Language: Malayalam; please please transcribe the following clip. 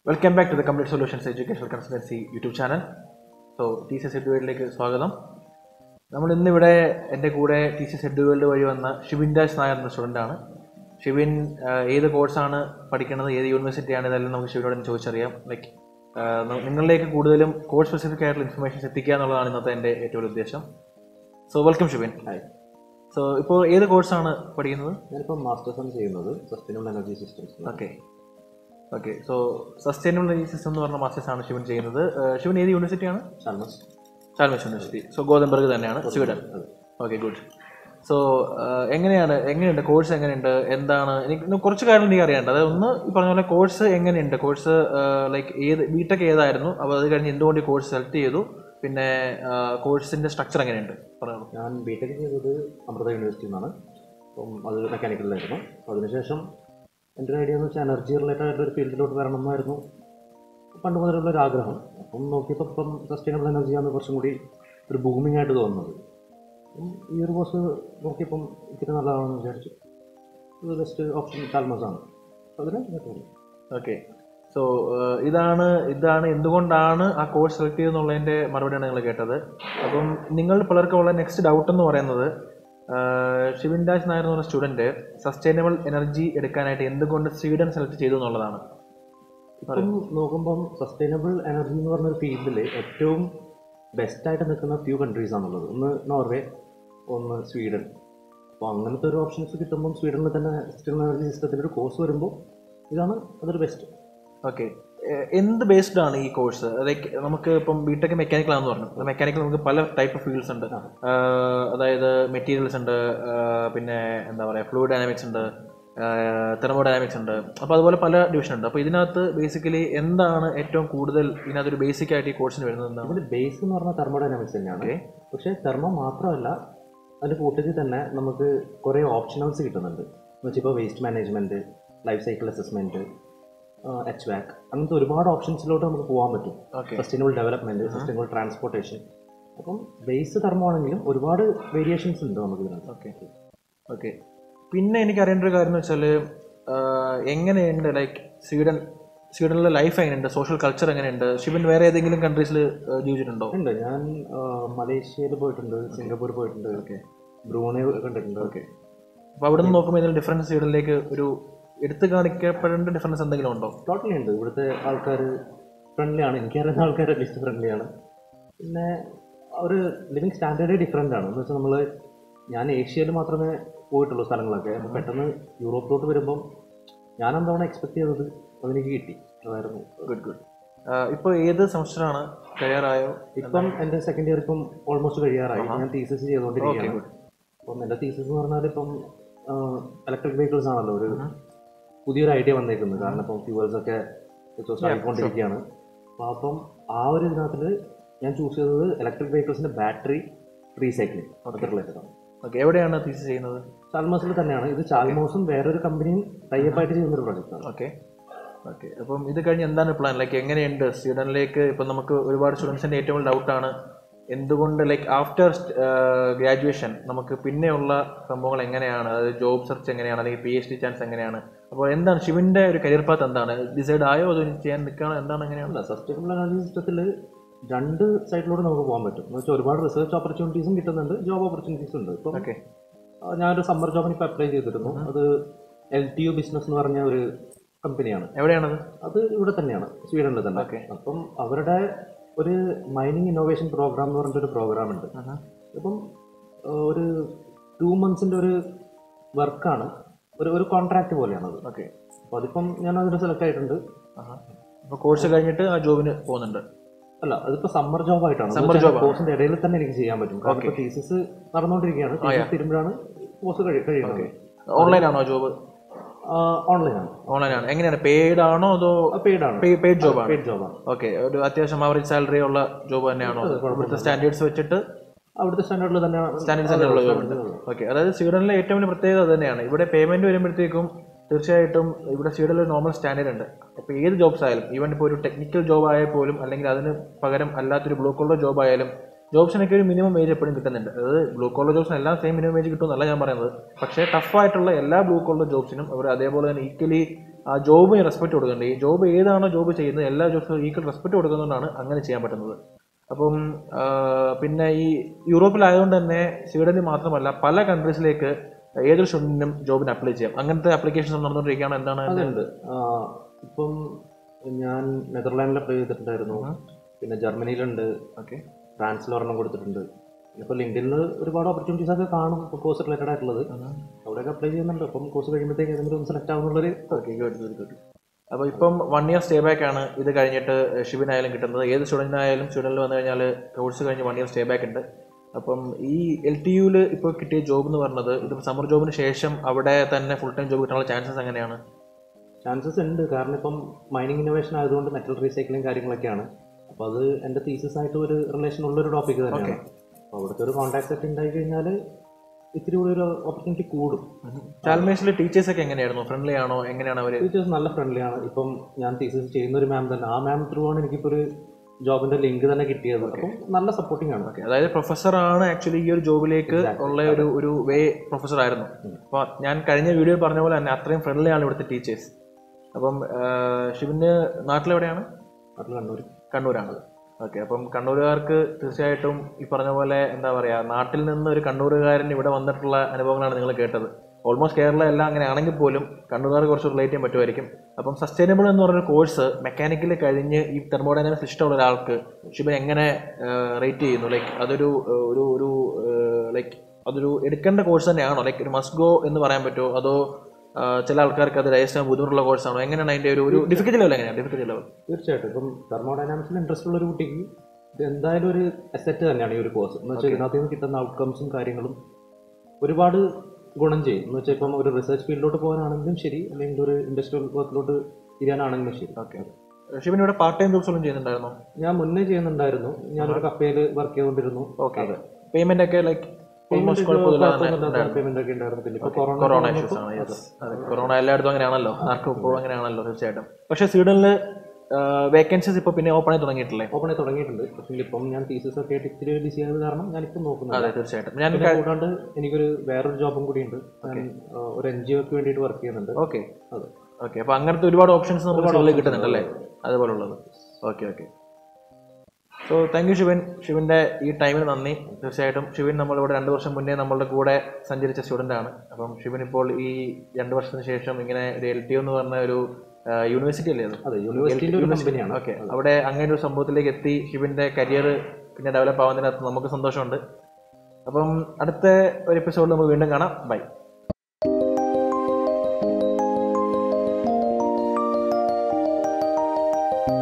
Welcome back to the complete solutions educational consultancy YouTube channel so T C S എഡ്യൂവേഡിലേക്ക് സ്വാഗതം നമ്മൾ ഇന്നിവിടെ എൻ്റെ കൂടെ ടി സി എസ് എഡ്യൂവേൾഡ് വഴി വന്ന ഷിബിൻ ദാസ് നായർ എന്ന സ്റ്റുഡൻ്റാണ് ഷിബിൻ ആ, ഏത് കോഴ്സാണ് പഠിക്കുന്നത് ഏത് യൂണിവേഴ്സിറ്റിയാണ് ഇതെല്ലാം നമുക്ക് ഷിബിനോട് ഒന്ന് ചോദിച്ചറിയാം ലൈക്ക് നിങ്ങളിലേക്ക് കൂടുതലും കോഴ്സ് സ്പെസിഫിക് ആയിട്ടുള്ള ഇൻഫർമേഷൻസ് എത്തിക്കുക എന്നുള്ളതാണ് ഇന്നത്തെ എൻ്റെ ഏറ്റവും വലിയ ഉദ്ദേശം so welcome Shibin hi so ഇപ്പോൾ ഏത് കോഴ്സാണ് പഠിക്കുന്നത് ഞാനിപ്പോൾ മാസ്റ്റേഴ്സ് ആണ് ചെയ്യുന്നത് sustainable energy systems okay okay so sustainable energy system എന്ന് പറഞ്ഞ മാസ്റ്റേഴ്സ് ആണ് ശിവൻ ചെയ്യുന്നത് ഏഹ് ശിവൻ ഏത് യൂണിവേഴ്സിറ്റിയാണ് ചാൽമസ് ചാൽമസ് യൂണിവേഴ്സിറ്റി സോ ഗോതംബർഗ് തന്നെയാണ് സ്വീഡൻ ഓക്കെ ഗുഡ് സോ എങ്ങനെയാണ് എങ്ങനെയുണ്ട് കോഴ്സ് എങ്ങനെയുണ്ട് എന്താണ് എനിക്ക് ഇന്ന് കുറച്ച് കാര്യങ്ങൾ എനിക്ക് അറിയാണ്ട് അതായത് ഒന്ന് ഈ പറഞ്ഞ പോലെ കോഴ്സ് എങ്ങനെയുണ്ട് കോഴ്സ് ലൈക്ക് ഏത് ബിടെക് ഏതായിരുന്നു അപ്പോൾ അത് കഴിഞ്ഞ് എന്തുകൊണ്ട് ഈ കോഴ്സ് സെലക്ട് ചെയ്തു പിന്നെ കോഴ്സിന്റെ സ്ട്രക്ചർ എങ്ങനെയുണ്ട് പറഞ്ഞു ഞാൻ ബി ടെക് ചെയ്തത് അമൃത യൂണിവേഴ്സിറ്റിയിൽ നിന്നാണ് അപ്പം അത് മെക്കാനിക്കലിലായിരുന്നു അപ്പോൾ അതിനുശേഷം എൻ്റെ ഒരു ഐഡിയ എന്ന് വെച്ചാൽ എനർജി റിലേറ്റഡ് ആയിട്ടുള്ള ഒരു ഫീൽഡിലോട്ട് വരണം എന്നായിരുന്നു പണ്ട് മുതലുള്ള ഒരു ആഗ്രഹം അപ്പം നോക്കിയപ്പോൾ ഇപ്പം സസ്റ്റൈനബിൾ എനർജിയാണ് കുറച്ചും കൂടി ഒരു ബൂമിംഗ് ആയിട്ട് തോന്നുന്നത് അപ്പം ഈ ഒരു കോഴ്സ് നോക്കിയപ്പം ഇത്തിരി നല്ലതാണെന്ന് വിചാരിച്ചു ഇത് ബെസ്റ്റ് ഓപ്ഷൻ ചാൽമസ് ആണ് അപ്പോൾ അതിനെ കേട്ടോളൂ ഓക്കെ സോ ഇതാണ് ഇതാണ് എന്തുകൊണ്ടാണ് ആ കോഴ്സ് സെലക്ട് ചെയ്തെന്നുള്ളതിൻ്റെ മറുപടിയാണ് നിങ്ങൾ കേട്ടത് അപ്പം നിങ്ങൾ പലർക്കുള്ള നെക്സ്റ്റ് ഡൗട്ട് എന്ന് പറയുന്നത് ആഹ് ഷിബിൻ ദാസ് നായർ എന്ന് പറഞ്ഞ സ്റ്റുഡൻറ്റ് സസ്റ്റൈനബിൾ എനർജി എടുക്കാനായിട്ട് എന്തുകൊണ്ട് സ്വീഡൻ സെലക്ട് ചെയ്തു എന്നുള്ളതാണ് ഇപ്പം നോക്കുമ്പം സസ്റ്റൈനബിൾ എനർജി എന്ന് പറഞ്ഞ ഒരു ഫീൽഡിൽ ഏറ്റവും ബെസ്റ്റായിട്ട് നിൽക്കുന്ന ഫ്യൂ കൺട്രീസ് ആണുള്ളത് ഒന്ന് നോർവേ ഒന്ന് സ്വീഡൻ അപ്പോൾ അങ്ങനത്തെ ഒരു ഓപ്ഷൻസ് കിട്ടുമ്പം സ്വീഡനിൽ തന്നെ സസ്റ്റൈനബിൾ എനർജി സിസ്റ്റത്തിൻ്റെ ഒരു കോഴ്സ് വരുമ്പോൾ ഇതാണ് അതൊരു ബെസ്റ്റ് ഓക്കെ എന്ത് ബേസ്ഡ് ആണ് ഈ കോഴ്സ് ലൈക്ക് നമുക്ക് ഇപ്പം ബിടെക് മെക്കാനിക്കൽ ആണെന്ന് പറഞ്ഞു മെക്കാനിക്കൽ നമുക്ക് പല ടൈപ്പ് ഓഫ് ഫീൽഡ്സ് ഉണ്ട് ആ. ആഹ് അതായത് മെറ്റീരിയൽസ് ഉണ്ട് ആഹ് പിന്നെ എന്താ പറയുക ഫ്ലൂയിഡ് ഡൈനാമിക്സ് ഉണ്ട് തെർമോഡൈനാമിക്സ് ഉണ്ട് അപ്പോൾ അതുപോലെ പല ഡിവിഷൻ ഉണ്ട് അപ്പോൾ ഇതിനകത്ത് ബേസിക്കലി എന്താണ് ഏറ്റവും കൂടുതൽ ഇതിനകത്തൊരു ബേസിക് ആയിട്ട് ഈ കോഴ്സിന് വരുന്നത് എന്താണ് ഇതിൽ ബേസ് എന്ന് പറഞ്ഞാൽ തെർമോഡൈനാമിക്സ് തന്നെയാണ് ഓക്കെ പക്ഷേ തെർമോ മാത്രമല്ല അതിൻ്റെ കൂട്ടത്തിൽ തന്നെ നമുക്ക് കുറേ ഓപ്ഷണൽസ് കിട്ടുന്നുണ്ട് എന്ന് വെച്ചാൽ ഇപ്പോൾ waste management life cycle assessment HVAC അങ്ങനത്തെ ഒരുപാട് ഓപ്ഷൻസിലോട്ട് നമുക്ക് പോകാൻ പറ്റും okay sustainable development sustainable transportation അപ്പം ബേസ് തെർമാണെങ്കിലും ഒരുപാട് വേരിയേഷൻസ് ഉണ്ട് നമുക്ക് ഇതിനകത്ത് ഓക്കെ ഓക്കെ പിന്നെ എനിക്ക് അറിയേണ്ട ഒരു കാര്യം എന്ന് വെച്ചാൽ എങ്ങനെയുണ്ട് ലൈക്ക് സ്വീഡൻ സ്വീഡനിലെ ലൈഫ് എങ്ങനെയുണ്ട് സോഷ്യൽ കൾച്ചർ എങ്ങനെയുണ്ട് ശിവൻ വേറെ ഏതെങ്കിലും കൺട്രീസിൽ ജീവിച്ചിട്ടുണ്ടോ ഉണ്ട് ഞാൻ മലേഷ്യയിൽ പോയിട്ടുണ്ട് സിംഗപ്പൂർ പോയിട്ടുണ്ട് ഓക്കെ ബ്രൂണെ കണ്ടിട്ടുണ്ട് ഓക്കെ അപ്പോൾ അവിടെ നിന്ന് നോക്കുമ്പോൾ ഏതെങ്കിലും ഡിഫറൻസ് സ്വീഡനിലേക്ക് ഒരു എടുത്തു കാണിക്കപ്പെടേണ്ട ഡിഫറൻസ് എന്തെങ്കിലും ഉണ്ടോ ടോട്ടലി ഉണ്ട് ഇവിടുത്തെ ആൾക്കാർ ഫ്രണ്ട്ലി ആണ് എനിക്കറിയുന്ന ആൾക്കാർ അറ്റ്ലീസ്റ്റ് ഫ്രണ്ട്ലി ആണ് പിന്നെ ഒരു ലിവിങ് സ്റ്റാൻഡേർഡേ ഡിഫറെൻ്റ് ആണ് എന്ന് വെച്ചാൽ നമ്മൾ ഞാൻ ഏഷ്യയിൽ മാത്രമേ പോയിട്ടുള്ളൂ സ്ഥലങ്ങളൊക്കെ അപ്പോൾ പെട്ടെന്ന് യൂറോപ്പിലോട്ട് വരുമ്പം ഞാൻ എന്താണ് എക്സ്പെക്ട് ചെയ്തത് അതെനിക്ക് കിട്ടി അതായിരുന്നു ഗുഡ് ഗുഡ് ഇപ്പോൾ ഏത് സെമസ്റ്ററാണ് തയ്യാറായോ ഇപ്പം എൻ്റെ സെക്കൻഡ് ഇയർ ഇപ്പം ഓൾമോസ്റ്റ് കഴിയാറായി ഞാൻ തീസിസ് ഓക്കെ ചെയ്തുകൊണ്ടിരിക്കുകയാണ് ഗുഡ് അപ്പം എൻ്റെ തീസിസ് എന്ന് പറഞ്ഞാൽ ഇപ്പം ഇലക്ട്രിക് വെഹിക്കിൾസ് ആണല്ലോ ഒരു പുതിയൊരു ഐഡിയ വന്നേക്കുന്നത് കാരണം ഇപ്പം ഫ്യൂവൽസ് ഒക്കെ ആയിക്കൊണ്ടിരിക്കുകയാണ് അപ്പോൾ അപ്പം ആ ഒരു ഇതിനകത്തിൽ ഞാൻ ചൂസ് ചെയ്തത് ഇലക്ട്രിക് വെഹിക്കിൾസിൻ്റെ ബാറ്ററി റീസൈക്ലിംഗ് അതൊക്കെ റിലേറ്റഡ് ആണ് ഓക്കെ എവിടെയാണ് തീസ് ചെയ്യുന്നത് ചാൽമോസിൽ തന്നെയാണ് ഇത് ചാൽമോസും വേറൊരു കമ്പനിയും ടൈപ്പായിട്ട് ചെയ്യുന്നൊരു പ്രൊജക്റ്റാണ് ഓക്കെ ഓക്കെ അപ്പം ഇത് കഴിഞ്ഞ് എന്താണ് പ്ലാൻ ലൈക്ക് എങ്ങനെയുണ്ട് സ്വീഡനിലേക്ക് ഇപ്പം നമുക്ക് ഒരുപാട് സ്റ്റുഡൻസിൻ്റെ ഏറ്റവും വലിയ ഡൗട്ടാണ് എന്തുകൊണ്ട് ലൈക്ക് ആഫ്റ്റർ ഗ്രാജുവേഷൻ നമുക്ക് പിന്നെയുള്ള സംഭവങ്ങൾ എങ്ങനെയാണ് അതായത് ജോബ് സെർച്ച് എങ്ങനെയാണ് അല്ലെങ്കിൽ പി എച്ച് ഡി ചാൻസ് എങ്ങനെയാണ് അപ്പോൾ എന്താണ് ശിവന്റെ ഒരു കരിയർ പാത്ത് എന്താണ് ഡിസൈഡ് ആയോ അതോ ഇനി ചെയ്യാൻ നിൽക്കുകയാണോ എന്താണ് എങ്ങനെയാണ് അല്ല സസ്റ്റൈനബിൾ എനർജി സിസ്റ്റത്തിൽ രണ്ട് സൈഡിലൂടെ നമുക്ക് പോകാൻ പറ്റും എന്ന് വെച്ചാൽ ഒരുപാട് റിസർച്ച് ഓപ്പർച്യൂണിറ്റീസും കിട്ടുന്നുണ്ട് ജോബ് ഓപ്പർച്യൂണിറ്റീസും ഉണ്ട് ഇപ്പം ഓക്കെ ആ, ഞാനൊരു സമ്മർ ജോബിന് ഇപ്പോൾ അപ്ലൈ ചെയ്തിരുന്നു അത് എൽ ടി യു ബിസിനസ് എന്ന് പറഞ്ഞ ഒരു കമ്പനിയാണ് എവിടെയാണത് അത് ഇവിടെ തന്നെയാണ് സ്വീഡനിൽ തന്നെ Okay. അപ്പം അവരുടെ ഒരു മൈനിങ് ഇന്നോവേഷൻ പ്രോഗ്രാം എന്ന് പറഞ്ഞിട്ടൊരു പ്രോഗ്രാം ഉണ്ട് അപ്പം ആ, ഒരു ടു മന്ത്സിൻ്റെ ഒരു വർക്കാണ് ഒരു ഒരു കോൺട്രാക്ട് പോലെയാണത് ഓക്കെ അപ്പോൾ അതിപ്പം ഞാൻ അതിന് സെലക്ട് ആയിട്ടുണ്ട് അപ്പോൾ കോഴ്സ് കഴിഞ്ഞിട്ട് ആ ജോബിന് പോകുന്നുണ്ട് അല്ല അതിപ്പോൾ സമ്മർ ജോബ് ആയിട്ടാണ് Summer job ആണ്. കോഴ്സിന്റെ ഇടയിൽ തന്നെ എനിക്ക് ചെയ്യാൻ പറ്റും കാരണം ഇപ്പോൾ തീസിസ് നടന്നുകൊണ്ടിരിക്കുകയാണ് തീസിസ് തീരുമ്പോഴാണ് കോഴ്സ് കഴിയുന്നത് ഓൺലൈൻ ആണോ ജോബ് ഓൺലൈനാണ് ഓൺലൈൻ ആണ് എങ്ങനെയാണ് പെയ്ഡ് ആണോ അതോ പെയ്ഡ് ആണ് പെയ്ഡ് ജോബാണ് പെയ്ഡ് ജോബാണ് ഓക്കെ ഒരു അത്യാവശ്യം ആവറേജ് സാലറി ഉള്ള ജോബ് തന്നെയാണോ ഇവിടുത്തെ സ്റ്റാൻഡേർഡ്സ് വെച്ചിട്ട് അവിടുത്തെ സ്റ്റാൻഡേർഡിൽ തന്നെയാണ് സ്റ്റാൻഡേർഡ് സെന്ററുള്ള ജോബ് ഉണ്ട് ഓക്കെ അതായത് സ്വീഡനിലെ ഏറ്റവും വലിയ പ്രത്യേകത അത് തന്നെയാണ് ഇവിടെ പേയ്മെന്റ് വരുമ്പോഴത്തേക്കും തീർച്ചയായിട്ടും ഇവിടെ സ്വീഡനിൽ ഒരു നോർമൽ സ്റ്റാൻഡേർഡ് ഉണ്ട് അപ്പോൾ ഏത് ജോബ്സ് ആയാലും ഈവൻ ഇപ്പോൾ ഒരു ടെക്നിക്കൽ ജോബ് ആയാൽ പോലും അല്ലെങ്കിൽ അതിന് പകരം അല്ലാത്തൊരു ബ്ലൂ കോളർ ജോബ് ആയാലും ജോബ്സിനൊക്കെ ഒരു മിനിമം വേജ് എപ്പോഴും കിട്ടുന്നുണ്ട് അതായത് ബ്ലൂ കോളർ ജോബ്സിന് എല്ലാം സെയിം മിനിമം വേജ് കിട്ടുമെന്നല്ല ഞാൻ പറയുന്നത് പക്ഷേ ടഫായിട്ടുള്ള എല്ലാ ബ്ലൂ കോളർ ജോബ്സിനും അവർ അതേപോലെ തന്നെ ഈക്വലി ആ ജോബിന് റെസ്പെക്ട് കൊടുക്കുന്നുണ്ട് ഈ ജോബ് ഏതാണോ ജോബ് ചെയ്യുന്നത് എല്ലാ ജോബ്സും ഈക്വൽ റെസ്പെക്ട് കൊടുക്കുന്നതുകൊണ്ടാണ് അങ്ങനെ ചെയ്യാൻ പറ്റുന്നത് അപ്പം ആ, പിന്നെ ഈ യൂറോപ്പിലായതുകൊണ്ട് തന്നെ സ്വീഡനിൽ മാത്രമല്ല പല കൺട്രീസിലേക്ക് ഏതൊരു സ്റ്റുഡൻറ്റിനും ജോബിന് അപ്ലൈ ചെയ്യാം അങ്ങനത്തെ ആപ്ലിക്കേഷൻസ് നടന്നുകൊണ്ടിരിക്കുകയാണ് എന്താണ് അതിന്റെ- അതുണ്ട് ആ, ഇപ്പം ഞാൻ നെതർലാൻഡിൽ അപ്ലൈ ചെയ്തിട്ടുണ്ടായിരുന്നു പിന്നെ ജർമ്മനിയിലുണ്ട് ഓക്കെ ഫ്രാൻസിൽ ഒരെണ്ണം കൊടുത്തിട്ടുണ്ട് ഇപ്പോൾ ലിങ്ക്ഡിനിൽ ഒരുപാട് ഓപ്പർച്യൂണിറ്റീസ് ഒക്കെ കാണും ഇപ്പോൾ കോഴ്സ് റിലേറ്റഡ് ആയിട്ടുള്ളത് അവിടെയൊക്കെ അപ്ലൈ ചെയ്യുന്നുണ്ട് അപ്പം കോഴ്സ് കഴിയുമ്പോഴത്തേക്ക് ഏതെങ്കിലും ഒന്ന് സെലക്ട് ആവുന്നുള്ളൊരു ഓക്കെ ഗുഡ് ഗുഡ് ഗുഡ് അപ്പോൾ ഇപ്പം വൺ ഇയർ സ്റ്റേ ബാക്ക് ആണ് ഇത് കഴിഞ്ഞിട്ട് ഷിബിനായാലും കിട്ടുന്നത് ഏത് സ്റ്റുഡൻറ്റിനായാലും സ്റ്റുഡൻറ്റിൽ വന്നു കഴിഞ്ഞാൽ കോഴ്സ് കഴിഞ്ഞ് വൺ ഇയർ സ്റ്റേ ബാക്ക് ഉണ്ട് അപ്പം ഈ എൽ ടി യുവിൽ ഇപ്പോൾ കിട്ടിയ ജോബ് എന്ന് പറഞ്ഞത് ഇത് സമ്മർ ജോബിന് ശേഷം അവിടെ തന്നെ ഫുൾ ടൈം ജോബ് കിട്ടാനുള്ള ചാൻസസ് എങ്ങനെയാണ് ചാൻസസ് ഉണ്ട് കാരണം ഇപ്പം മൈനിങ് ഇന്നോവേഷൻ ആയതുകൊണ്ട് മെറ്റൽ റീസൈക്ലിംഗ് കാര്യങ്ങളൊക്കെയാണ് അപ്പോൾ അത് എൻ്റെ തീസസ് ആയിട്ട് ഒരു റിലേഷൻ ഉള്ളൊരു ടോപ്പിക് തന്നെയാണ് അപ്പോൾ അവിടുത്തെ ഒരു കോൺടാക്ട് സെറ്റ് ഉണ്ടായി കഴിഞ്ഞാൽ ഇത്തിരി കൂടി ഒരു ഓപ്പർച്യൂണിറ്റി കൂടും ചാൽമേഴ്സിലെ ടീച്ചേഴ്സൊക്കെ എങ്ങനെയായിരുന്നു ഫ്രണ്ട്ലി ആണോ എങ്ങനെയാണ് അവർ ടീച്ചേഴ്സ് നല്ല ഫ്രണ്ട്ലി ആണ് ഇപ്പം ഞാൻ തീസസ് ചെയ്യുന്ന ഒരു മാം തന്നെ ആ മാം ത്രൂ ആണ് എനിക്കിപ്പോൾ ഒരു ജോബിന്റെ ലിങ്ക് തന്നെ കിട്ടിയത് അപ്പം നല്ല സപ്പോർട്ടിംഗ് ആണ് ഓക്കെ അതായത് പ്രൊഫസറാണ് ആക്ച്വലി ഈ ഒരു ജോബിലേക്ക് ഉള്ള ഒരു ഒരു വേ പ്രൊഫസർ ആയിരുന്നു അപ്പോൾ ഞാൻ കഴിഞ്ഞ വീഡിയോ പറഞ്ഞ പോലെ തന്നെ അത്രയും ഫ്രണ്ട്ലി ആണ് ഇവിടുത്തെ ടീച്ചേഴ്സ് അപ്പം ഷിബിന് നാട്ടിലെവിടെയാണ് നാട്ടിൽ കണ്ണൂർ കണ്ണൂരാണ് ഓക്കെ അപ്പം കണ്ണൂരുകാർക്ക് തീർച്ചയായിട്ടും ഈ പറഞ്ഞ പോലെ എന്താ പറയുക നാട്ടിൽ നിന്ന് ഒരു കണ്ണൂരുകാരൻ ഇവിടെ വന്നിട്ടുള്ള അനുഭവങ്ങളാണ് നിങ്ങൾ കേട്ടത് ഓൾമോസ്റ്റ് കേരള എല്ലാം അങ്ങനെ ആണെങ്കിൽ പോലും കണ്ണൂരുകാർക്ക് കുറച്ച് റിലേറ്റ് ചെയ്യാൻ പറ്റുമായിരിക്കും അപ്പം സസ്റ്റൈനബിൾ എന്ന് പറഞ്ഞ കോഴ്സ് മെക്കാനിക്കൽ കഴിഞ്ഞ് ഈ തെർമോഡൈനാമിക്സ് ഇഷ്ടമുള്ള ഒരാൾക്ക് ശിവൻ എങ്ങനെ റേറ്റ് ചെയ്യുന്നു ലൈക്ക് അതൊരു ഏഹ്, ഒരു ഒരു ലൈക്ക് അതൊരു എടുക്കേണ്ട കോഴ്സ് തന്നെയാണോ ലൈക്ക് ഒരു മസ്റ്റ് ഗോ എന്ന് പറയാൻ പറ്റുമോ അതോ ആ, ചില ആൾക്കാർക്ക് അത് രജിസ്റ്റർ ബുദ്ധിമുട്ടുള്ള കോഴ്സാണോ എങ്ങനെയാണ് അതിൻ്റെ ഒരു ഒരു ഡിഫിക്കൽറ്റി ലെവൽ എങ്ങനെയാണ് ഡിഫിക്കൽറ്റി ലെവൽ തീർച്ചയായിട്ടും ഇപ്പം തെർമോഡൈനാമിക്സിൽ ഇൻട്രസ്റ്റ് ഉള്ള ഒരു കുട്ടിക്ക് ഇത് എന്തായാലും ഒരു അസറ്റ് തന്നെയാണ് ഈ ഒരു കോഴ്സ് എന്ന് വെച്ചാൽ ഇതിനകത്ത് നിന്ന് കിട്ടുന്ന ഔട്ട്കംസും കാര്യങ്ങളും ഒരുപാട് ഗുണം ചെയ്യും എന്ന് വെച്ചാൽ ഇപ്പം ഒരു റിസർച്ച് ഫീൽഡിലോട്ട് പോകാനാണെങ്കിലും ശരി അല്ലെങ്കിൽ ഒരു ഇൻഡസ്ട്രിയൽ വർക്കിലോട്ട് തിരിയാനാണെങ്കിലും ശരി ഓക്കെ ഷിവൻ ഇവിടെ പാർട്ട് ടൈം ജോബ്സ് ഒന്നും ചെയ്യുന്നുണ്ടായിരുന്നോ ഞാൻ മുന്നേ ചെയ്യുന്നുണ്ടായിരുന്നു ഞാനൊരു കപ്പയിൽ വർക്ക് ചെയ്തുകൊണ്ടിരുന്നു ഓക്കെ പേയ്മെന്റ് ഒക്കെ ലൈക്ക് ഓൾമോസ്റ്റ് കുഴപ്പമില്ലാതെ പേയ്മെന്റ് ഒക്കെ ഉണ്ടായിരുന്നു പിന്നെ ഇപ്പൊ കൊറോണ കൊറോണ ഇഷ്യൂസ് ആണ് yes. അതെ കൊറോണ എല്ലായിടത്തും അങ്ങനെയാണല്ലോ ആർക്കും ഇപ്പോഴും അങ്ങനെയാണല്ലോ തീർച്ചയായിട്ടും പക്ഷേ സ്വീഡനിൽ വേക്കൻസീസ് ഇപ്പോൾ പിന്നെ ഓപ്പൺ ആയി തുടങ്ങിയിട്ടില്ലേ ഓപ്പൺ ആയി തുടങ്ങിയിട്ടുണ്ട് പക്ഷേ ഇപ്പം ഞാൻ തീസസ് ഒക്കെ ആയിട്ട് ഇത്തിരി ബിസി ആയത് കാരണം ഞാനിപ്പം നോക്കുന്നുണ്ട് അതെ തീർച്ചയായിട്ടും ഞാൻ പിന്നെ കൂടാണ്ട് എനിക്കൊരു വേറൊരു ജോബും കൂടി ഉണ്ട് ഞാൻ ആ, ഒരു എൻ ജി ഒക്ക് വേണ്ടിയിട്ട് വർക്ക് ചെയ്യുന്നുണ്ട് ഓക്കെ അതെ ഓക്കെ അപ്പോൾ അങ്ങനത്തെ ഒരുപാട് ഓപ്ഷൻസ് നമുക്ക് സിവിലിൽ കിട്ടുന്നുണ്ട് അല്ലേ അതുപോലുള്ളത് okay okay so thank you Shivan ശിവന്റെ ഈ ടൈമിന് നന്ദി തീർച്ചയായിട്ടും ശിവൻ നമ്മളിവിടെ രണ്ട് വർഷം മുന്നേ നമ്മളുടെ കൂടെ സഞ്ചരിച്ച സ്റ്റുഡൻ്റ് ആണ് അപ്പം ശിവൻ ഇപ്പോൾ ഈ രണ്ട് വർഷത്തിന് ശേഷം ഇങ്ങനെ ഒരു എൽ ടി എന്ന് പറഞ്ഞ ഒരു യൂണിവേഴ്സിറ്റി അല്ലേ അത് അതെ യൂണിവേഴ്സിറ്റിന്റെ ഒരു കമ്പനിയാണ് ഓക്കെ അവിടെ അങ്ങനെ ഒരു സംഭവത്തിലേക്ക് എത്തി ശിവന്റെ കരിയർ പിന്നെ ഡെവലപ്പ് ആവുന്നതിനകത്ത് നമുക്ക് സന്തോഷമുണ്ട് അപ്പം അടുത്ത ഒരു എപ്പിസോഡിൽ നമുക്ക് വീണ്ടും കാണാം ബൈ